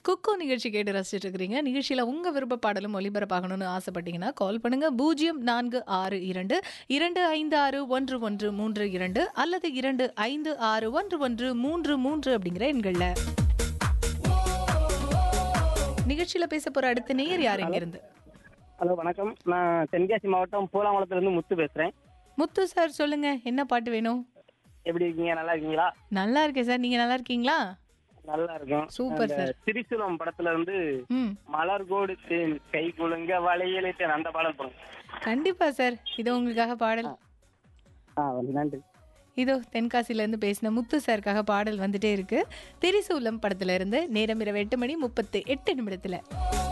குக்கு நிகழ்ச்சி கேட்டு ரசிச்சுட்டு இருக்கிறீங்க நிகழ்ச்சியில் உங்கள் விருப்ப பாடலும் ஒளிபரப்பாகணும்னு ஆசைப்பட்டீங்கன்னா கால் பண்ணுங்க பூஜ்ஜியம் நான்கு ஆறு இரண்டு இரண்டு ஐந்து ஆறு ஒன்று ஒன்று மூன்று இரண்டு அல்லது இரண்டு ஐந்து ஆறு ஒன்று ஒன்று மூன்று மூன்று அப்படிங்கிற எண்களில் நிகழ்ச்சியில் பேச போற அடுத்த நேயர் யார் இருந்து ஹலோ வணக்கம் நான் தென்காசி மாவட்டம் பூலாங்குளத்துலேருந்து முத்து பேசுகிறேன் முத்து சார் சொல்லுங்க என்ன பாட்டு வேணும் எப்படி இருக்கீங்க நல்லா இருக்கீங்களா நல்லா இருக்கேன் சார் நீங்க நல்லா இருக்கீங்களா நல்லா இருக்கும் சூப்பர் அந்த சார். திரிசூலம் படத்துல இருந்து ம் மலர் கோடுத்தேன் கை குலுங்க வளையலிட்டேன் அந்த பாடல் போடுங்க கண்டிப்பா சார் இது உங்களுக்காக பாடல் ஆ நன்றி இதோ தென்காசில இருந்து பேசின முத்து சாருக்காக பாடல் வந்துட்டே இருக்கு திரிசூலம் படத்துல இருந்து நேரம் இரவு எட்டு மணி முப்பத்து எட்டு நிமிடத்துல